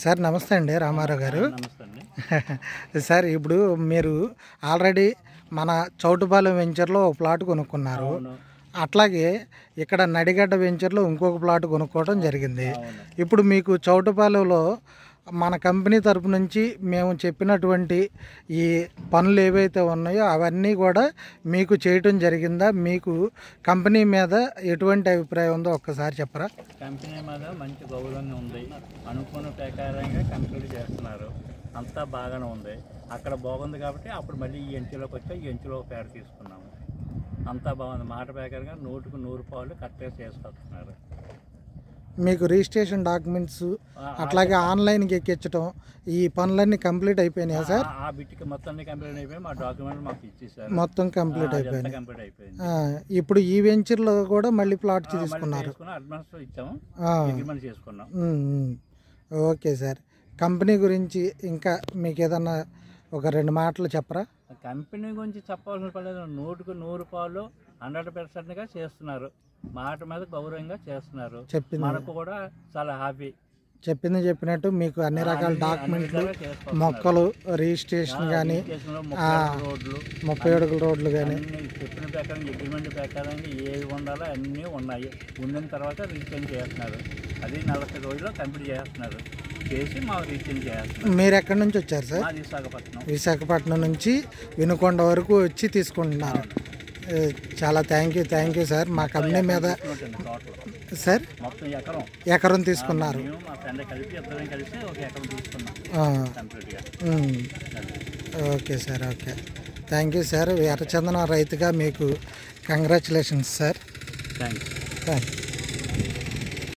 Sir నమస్తే అండి రామారావు గారు నమస్తే అండి సార్ ఇప్పుడు మీరు ఆల్రెడీ మన చౌటుపాలెం వెంచర్లో ఒక ప్లాట్ కొనుక్కున్నారు అవును అట్లాగే ఇక్కడ నడిగడ్డ వెంచర్లో ఇంకొక ప్లాట్ కొనుక్కోవడం జరిగింది అవును ఇప్పుడు మీకు చౌటుపాలెంలో మన కంపెనీ తరపు నుంచి మేము చెప్పినటువంటి ఈ పనులు ఏవైతే ఉన్నాయో అవన్నీ కూడా మీకు చేయటం జరిగిందా మీకు కంపెనీ మీద ఎటువంటి అభిప్రాయం ఉందో ఒక్కసారి చెప్పరా కంపెనీ మీద మంచి గౌరవంగా ఉంది అనుకున్న ప్రకారంగా కంప్లీట్ చేస్తున్నారు అంతా బాగానే ఉంది అక్కడ బాగుంది కాబట్టి అప్పుడు మళ్ళీ ఈ ఎంచులోకి వచ్చి ఈ ఎంచులో ఒక పేడ తీసుకున్నాము అంతా బాగుంది మాట ప్రకారంగా నూటుకు నూరు పాలు కరెక్ట్గా చేసుకొస్తున్నారు మీకు రిజిస్ట్రేషన్ డాక్యుమెంట్స్ ఆ- అట్లాగే ఆన్లైన్కి ఎక్కించడం ఈ పనులన్నీ కంప్లీట్ అయిపోయినాయా సార్ ఆ- ఆ బిట్కి మొత్తం కంప్లీట్ అయిపోయి మా డాక్యుమెంట్ మాకు ఇచ్చేసారు మొత్తం కంప్లీట్ అయిపోయినాయి కంప్లీట్ అయిపోయింది ఆ, ఇప్పుడు ఈ వెంచర్లో కూడా మళ్ళీ ప్లాట్ ఆ, మళ్ళీ తీసుకున్నారు చేసుకున్నాం అడ్వాన్స్ ఇచ్చాము ఆ, అగ్రిమెంట్ చేసుకున్నాం ఉమ్, ఉమ్. ఓకే సార్ కంపెనీ గురించి ఇంకా మీకు ఏదన్నా ఒక రెండు మాటలు చెప్పరా కంపెనీ గురించి చెప్పాల్సిన పర్లేదు నూటుకు నూరు పాలు హండ్రెడ్ పర్సెంట్గా చేస్తున్నారు మాట మీద గౌరవంగా చేస్తున్నారు చెప్పింది మనకు కూడా చాలా హ్యాపీ చెప్పింది చెప్పినట్టు మీకు అన్ని రకాల అన్ని- డాక్యుమెంట్లు అన్ని విధాలుగా చేసుకొస్తున్నారు. మొక్కలు రిజిస్ట్రేషన్ ఆ, కానీ రిజిస్ట్రేషన్లో ఆ, ముప్పై రోడ్లు ముప్పై అడుగుల రోడ్లు కానీ అన్ని చెప్పిన ప్రకారం అగ్రిమెంట్ ప్రకారంగా ఏవి ఉండాలో అన్నీ ఉన్నాయి ఉండిన తర్వాత రిజిస్ట్రేషన్ చేస్తున్నారు అది నలభై రోజుల్లో కంప్లీట్ చేస్తున్నారు చేసి మాకు రిజిస్ట్రేషన్ చేస్తున్నారు మీరు ఎక్కడి నుంచి వచ్చారు సార్ మాది విశాఖపట్నం విశాఖపట్నం నుంచి వినుకొండ వరకు వచ్చి తీసుకుంటున్నారు ఏ, చాలా thank you thank you sir మా కంపెనీ మీద తీసుకుంటుంది టోటల్ సార్ మొత్తం ఎకరం ఎకరం తీసుకున్నారు మేము మా ఫ్రెండ్ కలిపి ఇద్దరం కలిసి ఒక ఎకరం తీసుకున్నాం ఆ, కంప్లీట్గా ఉమ్. అది. Okay sir okay thank you sir ఎర్రచందనం రైతుగా మీకు congratulations sir thanks thank you